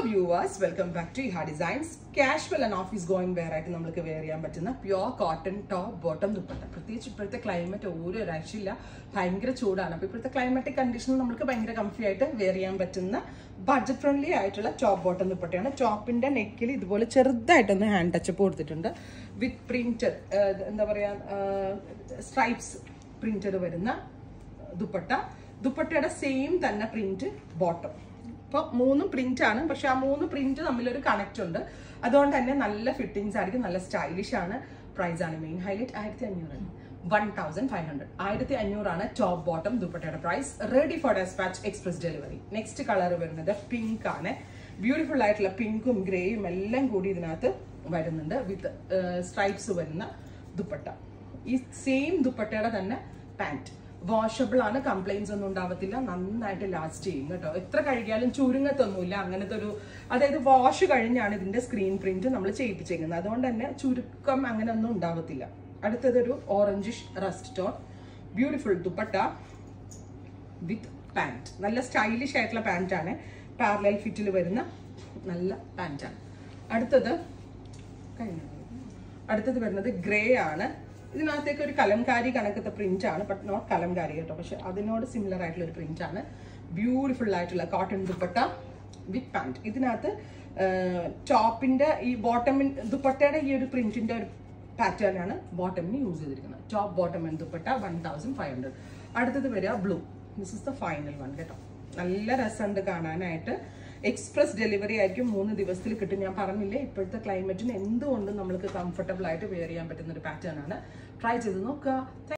viewers welcome back to Iha Designs casual and office going wear ആയിട്ട് നമുക്ക് wear ചെയ്യാൻ പറ്റുന്ന pure cotton top bottom dupatta പ്രത്യേകിച്ച് ഇപ്പോഴത്തെ ക്ലൈമറ്റ് ഒരു രക്ഷയില്ല ഭയങ്കര ചൂടാണ് അപ്പോൾ ഇപ്പോഴത്തെ ക്ലൈമാറ്റിക് കണ്ടീഷനിൽ നമുക്ക് ഭയങ്കര കംഫി ആയിട്ട് വെയർ ചെയ്യാൻ പറ്റുന്ന ബഡ്ജറ്റ് ഫ്രണ്ട്ലി ആയിട്ടുള്ള ടോപ്പ് ബോട്ടം ദുപ്പട്ടയാണ് ടോപ്പിന്റെ നെക്കിൽ ഇതുപോലെ ചെറുതായിട്ടൊന്ന് ഹാൻഡ് ടച്ചപ്പ് കൊടുത്തിട്ടുണ്ട് വിത്ത് പ്രിന്റഡ് എന്താ പറയുക സ്ട്രൈപ്സ് പ്രിന്റഡ് വരുന്ന ദുപ്പട്ട ദുപ്പട്ടയുടെ സെയിം തന്നെ പ്രിന്റ് ബോട്ടം ഇപ്പൊ മൂന്നും പ്രിന്റ് ആണ് പക്ഷെ ആ മൂന്ന് പ്രിന്റ് തമ്മിലൊരു കണക്ട് ഉണ്ട് അതുകൊണ്ട് തന്നെ നല്ല ഫിറ്റിംഗ്സ് ആയിരിക്കും നല്ല സ്റ്റൈലിഷ് ആണ് പ്രൈസ് ആണ് മെയിൻ ഹൈലൈറ്റ് ആയിരത്തി അഞ്ഞൂറ് വൺ തൗസൻഡ് ഫൈവ് ഹൺഡ്രഡ് ആയിരത്തി അഞ്ഞൂറാണ് ടോപ്പ് ബോട്ടം ദുപ്പട്ടയുടെ price ready for despatch express delivery next colour വരുന്നത് പിങ്ക് ആണ് ബ്യൂട്ടിഫുൾ ആയിട്ടുള്ള പിങ്കും ഗ്രേയും എല്ലാം കൂടി ഇതിനകത്ത് വരുന്നുണ്ട് വിത്ത് സ്ട്രൈപ്സ് വരുന്ന ദുപ്പട്ട ഈ സെയിം ദുപ്പട്ടയുടെ തന്നെ പാൻറ് വാഷബിൾ ആണ് കംപ്ലൈൻസ് ഒന്നും ഉണ്ടാവത്തില്ല നന്നായിട്ട് ലാസ്റ്റ് ചെയ്യും കേട്ടോ എത്ര കഴുകിയാലും ചുരുങ്ങത്തൊന്നുമില്ല അങ്ങനത്തെ ഒരു അതായത് വാഷ് കഴിഞ്ഞാണ് ഇതിന്റെ സ്ക്രീൻ പ്രിന്റ് നമ്മൾ ചെയ്യിപ്പിച്ചേക്കുന്നത് അതുകൊണ്ട് തന്നെ ചുരുക്കം അങ്ങനെ ഒന്നും ഉണ്ടാവത്തില്ല അടുത്തതൊരു orangish rust tone beautiful dupatta with pant നല്ല സ്റ്റൈലിഷ് ആയിട്ടുള്ള പാൻറ് ആണ് പാരലൽ ഫിറ്റിൽ വരുന്ന നല്ല പാൻറ് ആണ് അടുത്തത് കഴിഞ്ഞു അടുത്തത് വരുന്നത് ഗ്രേ ആണ് ഇതിനകത്തേക്ക് ഒരു കലംകാരി കണക്കത്തെ പ്രിന്റ് ആണ് ബട്ട് നോട്ട് കലംകാരി കേട്ടോ പക്ഷെ അതിനോട് സിമിലർ ആയിട്ടുള്ള ഒരു പ്രിന്റ് ആണ് ബ്യൂട്ടിഫുൾ ആയിട്ടുള്ള കോട്ടൺ ദുപ്പട്ട വിത്ത് പാൻറ് ഇതിനകത്ത് ടോപ്പിന്റെ ഈ ബോട്ടമിൻ ദുപ്പട്ടയുടെ ഈ ഒരു പ്രിന്റിന്റെ ഒരു പാറ്റേൺ ആണ് ബോട്ടമിന് യൂസ് ചെയ്തിരിക്കുന്നത് top bottom and dupatta one thousand five hundred അടുത്തത് വരിക blue this is the final one കേട്ടോ നല്ല രസമുണ്ട് കാണാനായിട്ട് എക്സ്പ്രസ് ഡെലിവറി ആയിരിക്കും മൂന്ന് ദിവസത്തിൽ കിട്ടും ഞാൻ പറഞ്ഞില്ലേ ഇപ്പോഴത്തെ ക്ലൈമറ്റിന് എന്തുകൊണ്ടും നമ്മൾക്ക് കംഫർട്ടബിൾ ആയിട്ട് വെയർ ചെയ്യാൻ പറ്റുന്ന ഒരു പാറ്റേൺ ആണ് ട്രൈ ചെയ്ത് നോക്കുക